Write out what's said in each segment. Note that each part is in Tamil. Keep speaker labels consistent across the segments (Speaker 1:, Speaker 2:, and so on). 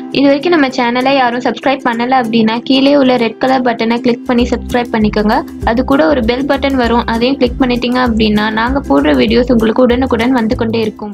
Speaker 1: இது வரைக்கும் நம்ம சேனலை யாரும் சப்ஸ்கிரைப் பண்ணல அப்படின்னா கீழே உள்ள ரெட் கலர் பட்டனை கிளிக் பண்ணி சப்ஸ்கிரைப் பண்ணிக்கோங்க அது கூட ஒரு பெல் பட்டன் வரும் அதையும் கிளிக் பண்ணிட்டீங்க அப்படின்னா நாங்கள் போடுற வீடியோஸ் உங்களுக்கு உடனுக்குடன் வந்து கொண்டே இருக்கும்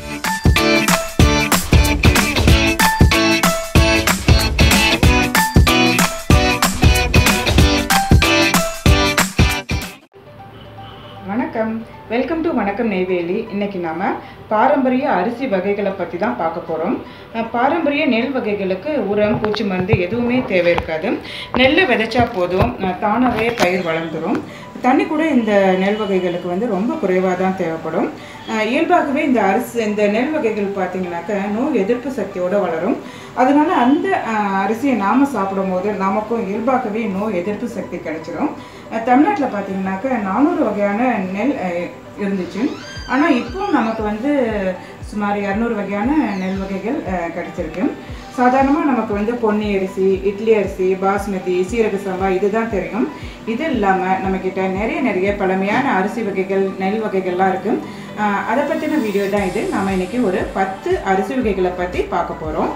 Speaker 2: வணக்கம் வெல்கம் டு வணக்கம் நெய்வேலி இன்னைக்கு நாம பாரம்பரிய அரிசி வகைகளை பற்றி தான் பார்க்க போகிறோம் பாரம்பரிய நெல் வகைகளுக்கு உரம் பூச்சி மருந்து எதுவுமே தேவை இருக்காது நெல்லை விதைச்சா போதும் அஹ், தானாகவே பயிர் வளர்ந்துடும் தண்ணி கூட இந்த நெல் வகைகளுக்கு வந்து ரொம்ப குறைவாக தான் தேவைப்படும் அஹ், இயல்பாகவே இந்த அரிசி இந்த நெல் வகைகள் பார்த்தீங்கன்னாக்க நோய் எதிர்ப்பு சக்தியோடு வளரும் அதனால அந்த அஹ், அரிசியை நாம் சாப்பிடும் போது நமக்கும் இயல்பாகவே நோய் எதிர்ப்பு சக்தி கிடைச்சிரும் தமிழ்நாட்டில் பார்த்தீங்கன்னாக்க நானூறு வகையான நெல் அஹ், இருந்துச்சு ஆனால் இப்போ நமக்கு வந்து சுமார் இரநூறு வகையான நெல் வகைகள் அஹ், கிடைச்சிருக்கு சாதாரணமாக நமக்கு வந்து பொன்னி அரிசி இட்லி அரிசி பாஸ்மதி சீரக சம்பா இதுதான் தெரியும் இது இல்லாமல் நம்மக்கிட்ட நிறைய நிறைய பழமையான அரிசி வகைகள் நெல் வகைகள்லாம் இருக்குது அதை பற்றின வீடியோ தான் இது நம்ம இன்னைக்கு ஒரு பத்து அரிசி வகைகளை பற்றி பார்க்க போகிறோம்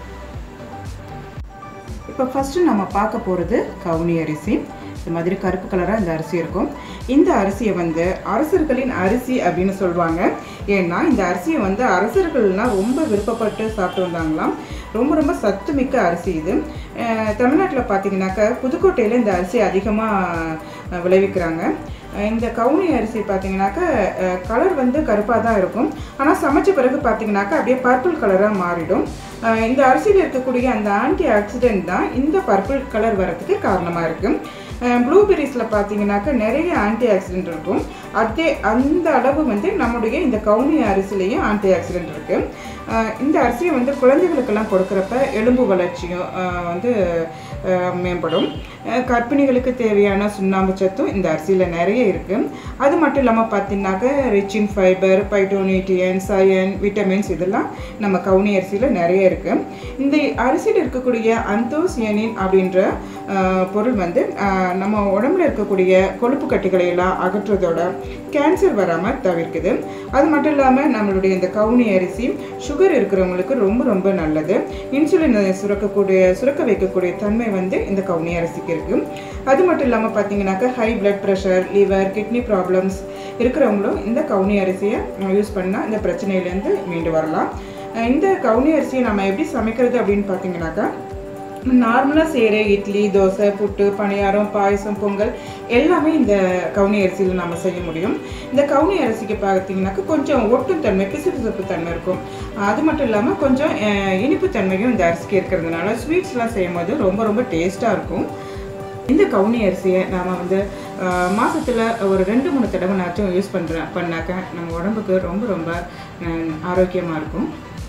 Speaker 2: இப்போ ஃபஸ்ட்டு நம்ம பார்க்க போகிறது கவுனி அரிசி இந்த மாதிரி கருப்பு கலராக இந்த அரிசி இருக்கும் இந்த அரிசியை வந்து அரசர்களின் அரிசி அப்படின்னு சொல்லுவாங்க ஏன்னா இந்த அரிசியை வந்து அரசர்கள்லாம் ரொம்ப விருப்பப்பட்டு சாப்பிட்டு வந்தாங்களாம் ரொம்ப ரொம்ப சத்து மிக்க அரிசி இது தமிழ்நாட்டில் பார்த்தீங்கன்னாக்கா புதுக்கோட்டையில் இந்த அரிசி அதிகமாக விளைவிக்கிறாங்க அஹ் இந்த கவுனி அரிசி பார்த்தீங்கன்னாக்கா கலர் வந்து கருப்பாக தான் இருக்கும் ஆனால் சமைச்ச பிறகு பார்த்தீங்கன்னாக்கா அப்படியே பர்பிள் கலராக மாறிடும் அஹ் இந்த அரிசியில் இருக்கக்கூடிய அந்த ஆன்டி ஆக்சிடென்ட் தான் இந்த பர்பிள் கலர் வரதுக்கு காரணமாக இருக்குது ப்ளூபெரிஸில் பார்த்தீங்கன்னாக்கா நிறைய ஆன்டி ஆக்சிடென்ட் இருக்கும் அதே அந்த அளவு வந்து நம்முடைய இந்த கவுனி அரிசிலையும் ஆன்டி ஆக்சிடென்ட் இருக்குது இந்த அரிசியை வந்து குழந்தைகளுக்கெல்லாம் கொடுக்குறப்ப எலும்பு வளர்ச்சியும் அஹ், வந்து அஹ், மேம்படும் அஹ், கர்ப்பிணிகளுக்கு தேவையான சுண்ணாம்பு சத்தும் இந்த அரிசியில் நிறைய இருக்குது அது மட்டும் இல்லாமல் பார்த்தீங்கன்னாக்க rich in fibre phytonutrients iron vitamins இதெல்லாம் நம்ம கவுனி அரிசியில் நிறைய இருக்குது இந்த அரிசியில் இருக்கக்கூடிய அந்தோசியனின் அப்படின்ற அஹ், பொருள் வந்து அஹ், நம்ம உடம்புல இருக்கக்கூடிய கொழுப்பு கட்டிகளை எல்லாம் அகற்றுறதோட கேன்சர் வராமல் தவிர்க்குது அது மட்டும் இல்லாமல் நம்மளுடைய இந்த கவுனி அரிசி சுகர் இருக்கிறவங்களுக்கு ரொம்ப ரொம்ப நல்லது இன்சுலின் சுரக்கக்கூடிய சுரக்க வைக்கக்கூடிய தன்மை வந்து இந்த கவுனி அரிசிக்கு இருக்குது அது மட்டும் இல்லாமல் பார்த்தீங்கன்னாக்கா high blood pressure liver kidney problems இருக்கிறவங்களும் இந்த கவுனி அரிசியை யூஸ் பண்ணால் இந்த பிரச்சனையிலேருந்து மீண்டு வரலாம் அஹ் இந்த கவுனி அரிசியை நம்ம எப்படி சமைக்கிறது அப்படின்னு பார்த்தீங்கன்னாக்கா நார்மலாக செய்கிற இட்லி தோசை புட்டு பணியாரம் பாயசம் பொங்கல் எல்லாமே இந்த கவுனி அரிசியில் நம்ம செய்ய முடியும் இந்த கவுனி அரிசிக்கு பார்த்தீங்கன்னாக்கா கொஞ்சம் ஒட்டும் தன்மை பிசுபிசுப்பு தன்மை இருக்கும் அது மட்டும் இல்லாமல் கொஞ்சம் அஹ், இனிப்பு தன்மையும் இந்த அரிசிக்கு இருக்கிறதுனால ஸ்வீட்ஸ்லாம் செய்யும் போது ரொம்ப ரொம்ப டேஸ்ட்டாக இருக்கும் இந்த கவுனி அரிசியை நாம் வந்து மாதத்தில் ஒரு ரெண்டு மூணு தடவை நாச்சும் யூஸ் பண்ணுறேன் பண்ணாக்க நம்ம உடம்புக்கு ரொம்ப ரொம்ப ஆரோக்கியமாக இருக்கும்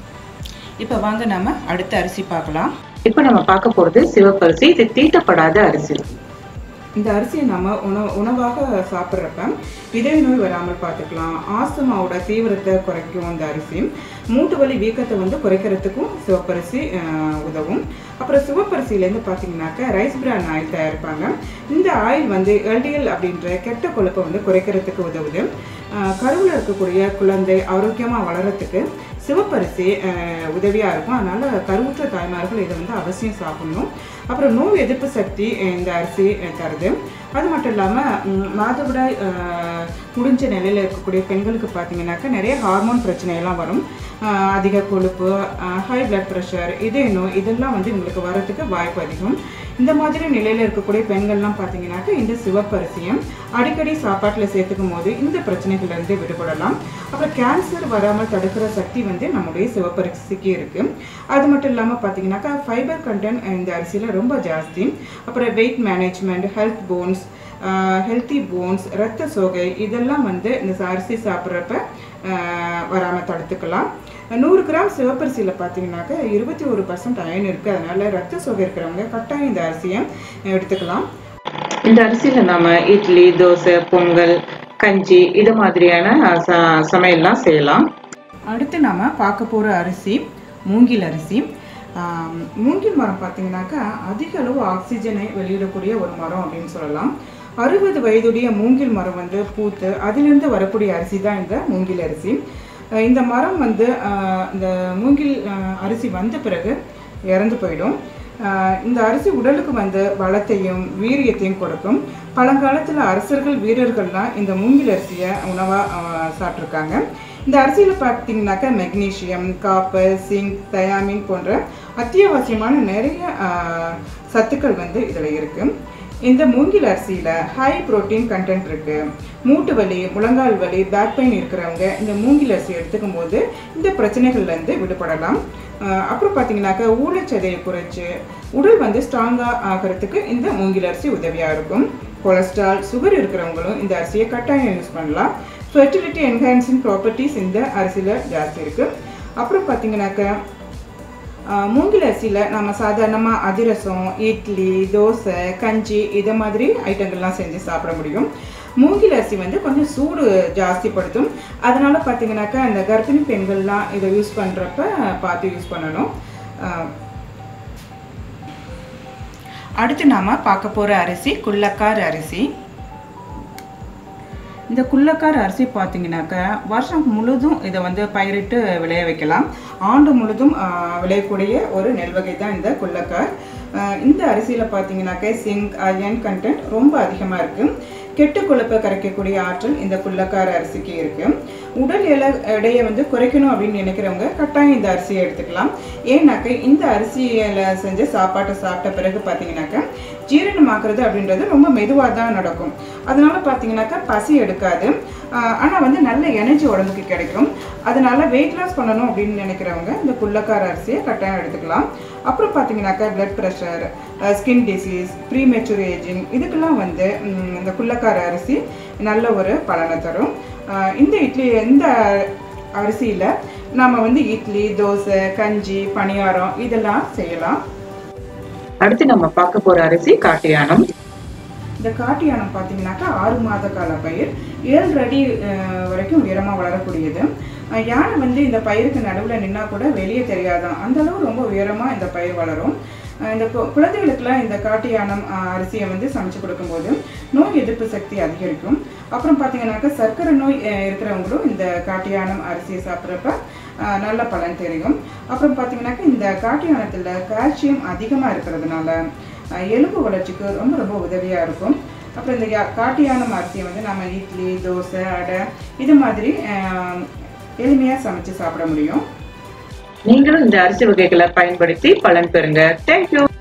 Speaker 2: இப்போ வாங்க நம்ம அடுத்த அரிசி பார்க்கலாம்
Speaker 3: இப்ப நம்ம பார்க்க போறது சிவப்பரிசி இது தீட்டப்படாத அரிசி
Speaker 2: இந்த அரிசியை நம்ம உணவு உணவாக சாப்பிட்றப்ப இதய நோய் வராமல் பார்த்துக்கலாம் ஆஸ்துமாவோட தீவிரத்தை குறைக்கும் இந்த அரிசி மூட்டு வலி வீக்கத்தை வந்து குறைக்கிறதுக்கும் சிவப்பரிசி அஹ், உதவும் அப்புறம் சிவப்பரிசியிலேருந்து பார்த்தீங்கன்னாக்கா ரைஸ் பிரான் ஆயில் தயாரிப்பாங்க இந்த ஆயில் வந்து எல்டிஎல் அப்படின்ற கெட்ட கொழுப்பை வந்து குறைக்கிறதுக்கு உதவுது கருவில் இருக்கக்கூடிய குழந்தை ஆரோக்கியமாக வளர்கிறதுக்கு சிவப்பரிசி அஹ், உதவியா இருக்கும் அதனால கருவுற்ற தாய்மார்கள் இதை வந்து அவசியம் சாப்பிடணும் அப்புறம் நோய் எதிர்ப்பு சக்தி அஹ், இந்த அரிசி அஹ், தருது அது மட்டும் இல்லாமல் மாதவிடாய் அஹ், முடிஞ்ச நிலையில் இருக்கக்கூடிய பெண்களுக்கு பார்த்தீங்கன்னாக்கா நிறைய ஹார்மோன் பிரச்சனையெல்லாம் வரும் அஹ், அதிக கொழுப்பு ஹை பிளட் ப்ரெஷர் இதய நோய் இதெல்லாம் வந்து உங்களுக்கு வரதுக்கு வாய்ப்பு அதிகம் இந்த மாதிரி நிலையில் இருக்கக்கூடிய பெண்கள்லாம் பார்த்தீங்கன்னாக்கா இந்த சிவப்பரிசியம் அடிக்கடி சாப்பாட்டில் சேர்த்துக்கும் போது இந்த பிரச்சனைகள்லேருந்து விடுபடலாம் அப்புறம் கேன்சர் வராமல் தடுக்கிற சக்தி வந்து நம்முடைய சிவப்பரிசிக்கு இருக்குது அது மட்டும் இல்லாமல் பார்த்தீங்கன்னாக்கா ஃபைபர் கண்டென்ட் இந்த அரிசியில் ரொம்ப ஜாஸ்தி அப்புறம் weight management health bones healthy bones இரத்த சோகை இதெல்லாம் வந்து இந்த அரிசி சாப்பிட்றப்ப வராமல் தடுத்துக்கலாம் நூறு கிராம் சிவப்பரிசியில் பார்த்தீங்கன்னாக்கா இருபத்தி ஒரு பர்சன்ட் அயன் இருக்குது அதனால ரத்த சோகை இருக்கிறவங்க கட்டாயம் இந்த அரிசியை எடுத்துக்கலாம்
Speaker 3: இந்த அரிசியில நாம இட்லி தோசை பொங்கல் கஞ்சி இது மாதிரியான ச- சமையல்லாம் செய்யலாம்
Speaker 2: அடுத்து நாம பார்க்க போகிற அரிசி மூங்கில் அரிசி ஆம், மூங்கில் மரம் பார்த்தீங்கன்னாக்கா அதிக அளவு ஆக்சிஜனை வெளியிடக்கூடிய ஒரு மரம் அப்படின்னு சொல்லலாம் அறுபது வயதுடைய மூங்கில் மரம் வந்து பூத்து அதிலிருந்து வரக்கூடிய அரிசி தான் இந்த மூங்கில் அரிசி அஹ் இந்த மரம் வந்து அஹ், இந்த மூங்கில் அஹ், அரிசி வந்த பிறகு இறந்து போயிடும் அஹ், இந்த அரிசி உடலுக்கு வந்து பலத்தையும் வீரியத்தையும் கொடுக்கும் பழங்காலத்தில் அரசர்கள் வீரர்கள்லாம் இந்த மூங்கில் அரிசியை உணவாக சாப்பிட்ருக்காங்க இந்த அரிசியில் பார்த்தீங்கன்னாக்கா மெக்னீசியம் காப்பர் சிங்க் தயாமின் போன்ற அத்தியாவசியமான நிறைய அஹ், சத்துக்கள் வந்து இதில் இருக்குது இந்த மூங்கில் அரிசியில் ஹை புரோட்டீன் கண்டென்ட் இருக்கு மூட்டு வலி முழங்கால் வலி பேக் பெயின் இருக்கிறவங்க இந்த மூங்கில் அரிசி எடுத்துக்கும் போது இந்த பிரச்சனைகள்லேருந்து விடுபடலாம் அஹ் அப்புறம் பார்த்தீங்கன்னாக்கா ஊழச்சதையை குறைச்சு உடல் வந்து ஸ்ட்ராங்காக ஆகிறதுக்கு இந்த மூங்கில் அரிசி உதவியாக இருக்கும் கொலஸ்ட்ரால் சுகர் இருக்கிறவங்களும் இந்த அரிசியை கட்டாயம் யூஸ் பண்ணலாம் ஃபெர்டிலிட்டி என்ஹான்சிங் ப்ராப்பர்ட்டிஸ் இந்த அரிசியில் ஜாஸ்தி இருக்குது அப்புறம் பார்த்தீங்கன்னாக்கா ஆஹ் மூங்கில் அரிசியில் நம்ம சாதாரணமாக அதிரசம் இட்லி தோசை கஞ்சி இதை மாதிரி ஐட்டங்கள்லாம் செஞ்சு சாப்பிட முடியும் மூங்கில் அரிசி வந்து கொஞ்சம் சூடு ஜாஸ்திப்படுத்தும் அதனால பார்த்தீங்கன்னாக்கா இந்த கர்ப்பிணி பெண்கள்லாம் இதை யூஸ் பண்ணுறப்ப பார்த்து யூஸ் பண்ணணும் ஆஹ் அடுத்து நாம் பார்க்க போகிற அரிசி குள்ளக்கார் அரிசி இந்த குள்ளக்கார் அரிசி பார்த்தீங்கன்னாக்கா வருஷம் முழுதும் இதை வந்து பயிரிட்டு விளைய வைக்கலாம் ஆண்டு முழுதும் ஆஹ், விளையக்கூடிய ஒரு நெல் வகை தான் இந்த குள்ளக்கார் ஆஹ், இந்த அரிசியில் பார்த்தீங்கன்னாக்கா சிங்க் அயன் கண்டென்ட் ரொம்ப அதிகமாக இருக்குது கெட்டு கொழுப்பை கரைக்கக்கூடிய ஆற்றல் இந்த குள்ளக்கார அரிசிக்கு இருக்கு உடல் எடை எடையை வந்து குறைக்கணும் அப்படின்னு நினைக்கிறவங்க கட்டாயம் இந்த அரிசியை எடுத்துக்கலாம் ஏன்னாக்க இந்த அரிசியில் செஞ்ச சாப்பாட்டை சாப்பிட்ட பிறகு பார்த்தீங்கன்னாக்கா ஜீரணமாக்குறது அப்படின்றது ரொம்ப மெதுவாக தான் நடக்கும் அதனால பார்த்தீங்கன்னாக்கா பசி எடுக்காது ஆனால் வந்து நல்ல எனர்ஜி உடம்புக்கு கிடைக்கும் அதனால வெயிட் லாஸ் பண்ணணும் அப்படின்னு நினைக்கிறவங்க இந்த குள்ளக்கார அரிசியை கட்டாயம் எடுத்துக்கலாம் அப்புறம் பார்த்தீங்கன்னாக்கா blood pressure skin disease premature ageing இதுக்கெல்லாம் வந்து ம், இந்த குள்ளக்கார அரிசி நல்ல ஒரு பலனை தரும் ஆஹ் இந்த இட்லி இந்த அரிசியில் நாம் வந்து இட்லி தோசை கஞ்சி பணியாரம் இதெல்லாம் செய்யலாம்
Speaker 3: அடுத்து நம்ம பார்க்க போற அரிசி காட்டியானம்
Speaker 2: இந்த காட்டு யானம் பார்த்தீங்கன்னாக்கா ஆறு மாத கால பயிர் ஏழு அடி அஹ், வரைக்கும் உயரமாக வளரக்கூடியது அஹ், யானை வந்து இந்த பயிருக்கு நடுவில் நின்னா கூட வெளியே தெரியாதான் அந்த அளவு ரொம்ப உயரமாக இந்த பயிர் வளரும் அஹ், இந்த கு- குழந்தைகளுக்கெல்லாம் இந்த காட்டு யானம் அஹ், அரிசியை வந்து சமைச்சு கொடுக்கும்போது நோய் எதிர்ப்பு சக்தி அதிகரிக்கும் அப்புறம் பார்த்தீங்கன்னாக்கா சர்க்கரை நோய் அஹ், இருக்கிறவங்களும் இந்த காட்டு யானம் அரிசியை சாப்பிட்றப்ப அஹ், நல்ல பலன் தெரியும் அப்புறம் பார்த்தீங்கன்னாக்கா இந்த காட்டு யானத்தில் கால்சியம் அதிகமாக இருக்கிறதுனால அஹ் எலும்பு வளர்ச்சிக்கு ரொம்ப ரொம்ப உதவியாக இருக்கும் அப்புறம் இந்த யா- காட்டு யானம் அரிசியை வந்து நம்ம இட்லி தோசை அடை இது மாதிரி எளிமையாக சமைச்சு சாப்பிட முடியும்
Speaker 3: நீங்களும் இந்த அரிசி வகைகளை பயன்படுத்தி பலன் பெறுங்க தேங்க்யூ